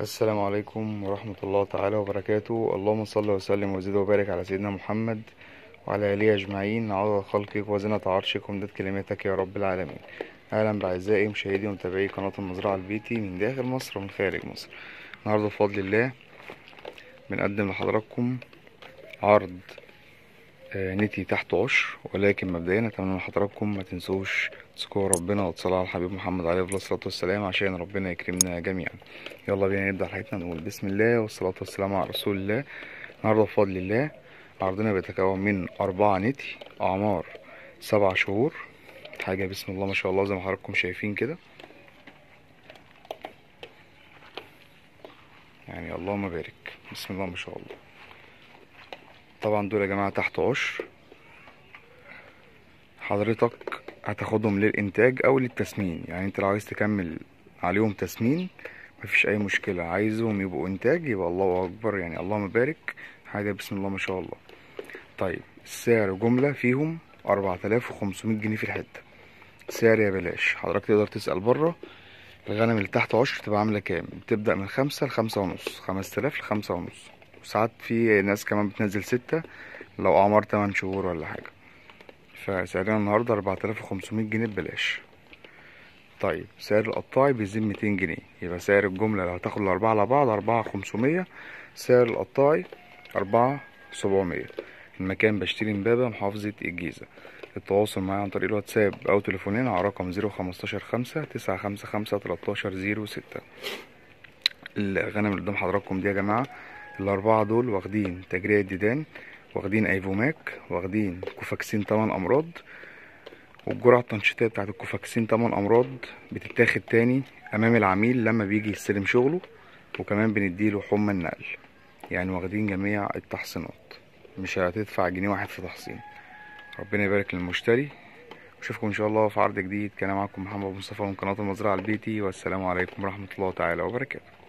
السلام عليكم ورحمة الله تعالى وبركاته اللهم صل وسلم وزد وبارك على سيدنا محمد وعلى آله أجمعين عدد خلقك وزنة عرشك ومداد كلماتك يا رب العالمين أهلا بأعزائي مشاهدي ومتابعي قناة المزرعة البيتي من داخل مصر ومن خارج مصر النهاردة بفضل الله بنقدم لحضراتكم عرض آه، نتي تحت عشر ولكن مبدئيا اتمنى من حضراتكم ما تنسوش تذكروا ربنا وتصلوا على الحبيب محمد عليه افضل الصلاه والسلام عشان ربنا يكرمنا جميعا يلا بينا نبدا حلقتنا نقول بسم الله والصلاه والسلام على رسول الله النهارده بفضل الله عرضنا بيتكون من أربعة نتي أعمار سبع شهور حاجة بسم الله ما شاء الله زي ما حضراتكم شايفين كده يعني اللهم بارك بسم الله ما شاء الله طبعا دول يا جماعة تحت عشر حضرتك هتاخدهم للإنتاج أو للتسمين يعني أنت لو عايز تكمل عليهم تسمين مفيش أي مشكلة عايزهم يبقوا إنتاج يبقى الله أكبر يعني اللهم بارك حاجة بسم الله ما شاء الله طيب السعر جملة فيهم أربعة آلاف وخمسمية جنيه في الحتة سعر يا بلاش حضرتك تقدر تسأل بره الغنم اللي تحت عشر تبقى عاملة كام بتبدأ من خمسة لخمسة ونص خمسة آلاف لخمسة ونص وساعات في ناس كمان بتنزل ستة لو أعمار تمن شهور ولا حاجة فسعرنا النهاردة أربعة آلاف وخمسمية جنيه ببلاش طيب سعر القطاعي بيزيد ميتين جنيه يبقى سعر الجملة لو هتاخد الأربعة على بعض أربعة خمسمية سعر القطاعي أربعة سبعمية المكان بشتري امبابة محافظة الجيزة التواصل معايا عن طريق الواتساب أو تليفونين على رقم زيرو خمستاشر خمسة تسعة خمسة خمسة تلاتاشر زيرو ستة الغنم اللي قدام حضراتكم دي يا جماعة الأربعة دول واخدين تجرية ديدان واخدين ايفوماك واخدين كوفاكسين تمن أمراض والجرعة التنشيطية بتاعت الكوفاكسين تمن أمراض بتتاخد تاني أمام العميل لما بيجي يستلم شغله وكمان بنديله حمى النقل يعني واخدين جميع التحصينات مش هتدفع جنيه واحد في تحصين ربنا يبارك للمشتري اشوفكم ان شاء الله في عرض جديد كان معكم محمد مصطفى من قناه المزرعه البيتي والسلام عليكم ورحمه الله تعالى وبركاته